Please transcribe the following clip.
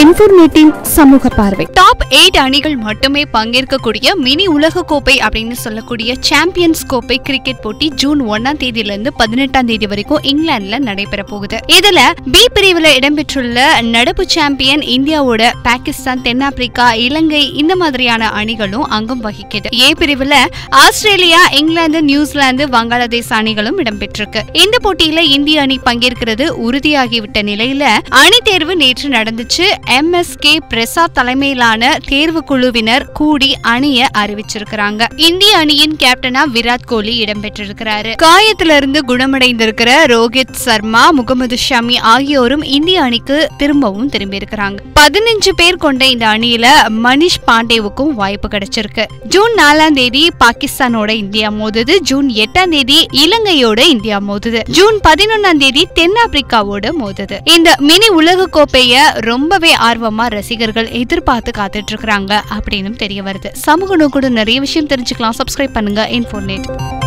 இன்ஃபர்மேட்டின் சமூக பார்வை top eight அணிகள் மட்டுமே பங்கேற்கக்கூடிய மினி உலக கோப்பை அப்படின்னு சொல்லக்கூடிய சாம்பியன்ஸ் கோப்பை கிரிக்கெட் போட்டி ஜூன் ஒன்னாம் தேதியில இருந்து பதினெட்டாம் தேதி வரைக்கும் இங்கிலாந்துல நடைபெற போகுது இதுல பி பிரிவுல இடம்பெற்றுள்ள நடப்பு சாம்பியன் இந்தியாவோட பாகிஸ்தான் தென்னாப்பிரிக்கா இலங்கை இந்த மாதிரியான அணிகளும் அங்கம் வகிக்குது ஏ பிரிவுல ஆஸ்திரேலியா இங்கிலாந்து நியூசிலாந்து வங்காளதேச அணிகளும் இடம்பெற்றிருக்கு இந்த போட்டியில இந்திய அணி பங்கேற்கிறது உறுதியாகிவிட்ட நிலையில அணி தேர்வு நேற்று நடந்துச்சு எம் எஸ் கே பிரசாத் தலைமையிலான தேர்வு குழுவினர் கூடி அணிய அறிவிச்சிருக்கிறாங்க இந்திய அணியின் கேப்டனா விராட் கோலி இடம்பெற்றிருக்கிறாரு காயத்திலிருந்து குணமடைந்திருக்கிற ரோஹித் சர்மா முகமது ஷமி ஆகியோரும் இந்திய அணிக்கு திரும்பவும் திரும்பி இருக்கிறாங்க பதினஞ்சு பேர் கொண்ட இந்த அணியில மனிஷ் பாண்டேவுக்கும் வாய்ப்பு கிடைச்சிருக்கு ஜூன் நாலாம் தேதி பாகிஸ்தானோட இந்தியா மோதுது ஜூன் எட்டாம் தேதி இலங்கையோட இந்தியா மோதுது ஜூன் பதினொன்னாம் தேதி தென்னாப்பிரிக்காவோட மோதுது இந்த மினி உலக கோப்பைய ரொம்பவே ஆர்வமா ரசிகர்கள் எதிர்பார்த்து காத்துட்டு இருக்காங்க அப்படின்னு தெரிய வருது சமூக நோக்கோட நிறைய விஷயம் தெரிஞ்சுக்கலாம் சப்ஸ்கிரைப் பண்ணுங்க இன்ஃபோர்னேட்